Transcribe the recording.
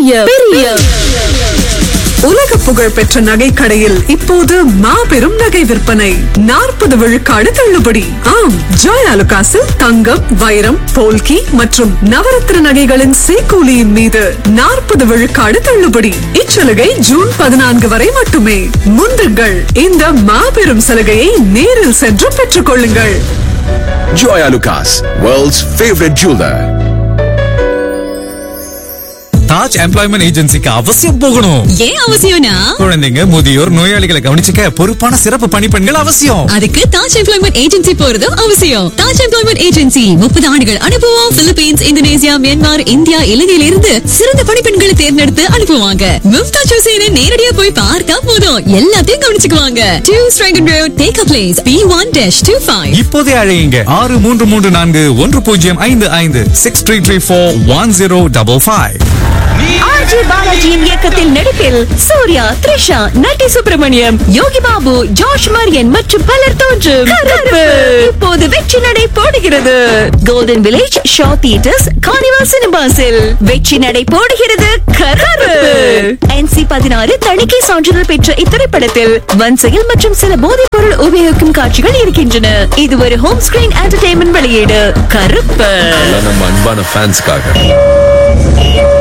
பெரிய பெரிய உலக புகழ் பெற்ற நகை கடையில் இப்போது மாபெரும் நகை விற்பனை நாற்பது விழுக்காடு தள்ளுபடி ஆம் ஜாய் அலுகாசில் தங்கம் வைரம் போல்கி மற்றும் நவரத்ன நகைகளின் சேக்கூலியின் மீது நாற்பது விழுக்காடு தள்ளுபடி இச்சலுகை ஜூன் பதினான்கு வரை மட்டுமே முந்துங்கள் இந்த மாபெரும் சலுகையை நேரில் சென்று பெற்றுக் கொள்ளுங்கள் Joya Lucas, world's favorite jeweler. Taj employment ஏஜென்சிக்கு அவசியம் போகணும் ஏன் அவசியம்னா குழந்தைங்க முதியோர் நோயாளிகளை கவனிச்சுக்க பொறுப்பான சிறப்பு பணிப்பெண்கள் அவசியம் அதுக்கு தாஜ் எம்ப்ளாய்மெண்ட் ஏஜென்சி போறதும் அவசியம் தாஜ் எம்ப்ளாய்மெண்ட் ஏஜென்சி முப்பது ஆண்டுகள் அனுபவம் பிலிப்பீன்ஸ் இந்தோனேசியா மியான்மர் இந்தியா இலங்கையில இருந்து சிறந்த பணிப்பெண்களை தேர்ந்தெடுத்து அனுப்புவாங்க மும்தாஜ் ஹுசேனை நேரடியா போய் பார்த்தா போதும் எல்லாத்தையும் கவனிச்சுக்குவாங்க two Strahan road take a place B one dash two five இப்போதே அழையுங்க ஆறு மூன்று மூன்று நான்கு ஒன்று பூஜ்ஜியம் ஐந்து ஐந்து six three three four one zero double five RJ பாலாஜியின் இயக்கத்தில் நடிப்பில் சூர்யா த்ரிஷா நட்டி சுப்பிரமணியம் யோகி பாபு ஜார்ஜ் மரியன் மற்றும் பலர் தோன்றும் கருப்பு இப்போது வெற்றி நடை போடுகிறது golden village Shaw theatres carnival சினிமாஸில் வெற்றி நடை போடுகிறது கருப்பு என்சி பதினாறு தணிக்கை சான்றிதழ் பெற்ற இத்திரைப்படத்தில் வன்செயல் மற்றும் சில போதைப் பொருள் உபயோகிக்கும் காட்சிகள் இருக்கின்றன இது ஒரு ஹோம் ஸ்கிரீன் என்டர்டைன்மெண்ட் வெளியீடு கருப்பு நம்ம அன்பான ஃபேன்ஸ்க்காக